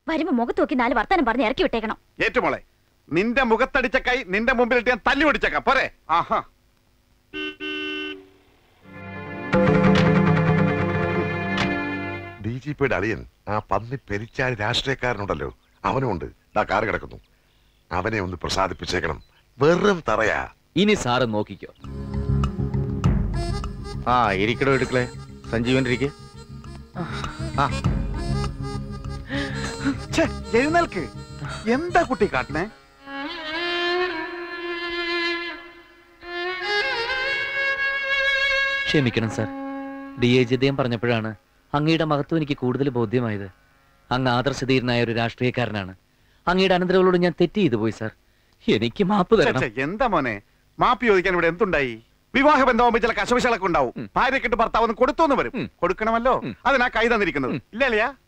വരുമ്പോ മുഖത്ത് നോക്കി നാല് വർത്താനം പറഞ്ഞ് ഇറക്കി വിട്ടേക്കണം ഏറ്റുമോളെ നിന്റെ മുഖത്തടിച്ച കൈ നിന്റെ മുമ്പിലിട്ട് ഞാൻ തല്ലി പിടിച്ചേക്കാം പോരെ ആഹാ ഡി ജി പിയുടെ അളിയൻ ആ പന്നി പെരിച്ചാരി രാഷ്ട്രീയക്കാരനുണ്ടല്ലോ അവനുമുണ്ട് ദാ കാറ് കിടക്കുന്നു അവനെ ഒന്ന് പ്രസാദിപ്പിച്ചേക്കണം വെറും തറയാ ഇനി സാറ് നോക്കിക്കോ ആ ഇരിക്കടോ എടുക്കളെ സഞ്ജീവൻ ഇരിക്കെ ഛെ, എഴുന്നേൽക്ക് എന്താ കുട്ടി കാട്ടണേ ക്ഷമിക്കണം സാർ ഡി എ ജതയം പറഞ്ഞപ്പോഴാണ് അങ്ങയുടെ മഹത്വം എനിക്ക് കൂടുതൽ ബോധ്യമായത് അങ്ങ് ആദർശധീരനായ ഒരു രാഷ്ട്രീയക്കാരനാണ് അങ്ങയുടെ അനന്തരങ്ങളോട് ഞാൻ തെറ്റ് ചെയ്തു പോയി സാർ എനിക്ക് മാപ്പ് ഛെ, തരണം ഛെ, എന്താ മോനെ മാപ്പി ചോദിക്കാൻ ഇവിടെ എന്തുണ്ടായി വിവാഹ ബന്ധമാകുമ്പോൾ ചില കശവശകളൊക്കെ ഉണ്ടാവും ഭാര്യക്കിട്ട് ഭർത്താവ് ഒന്ന് കൊടുത്തോന്ന് വരും കൊടുക്കണമല്ലോ അതിനാ കൈ തന്നിരിക്കുന്നത് ഇല്ല അല്ലയാ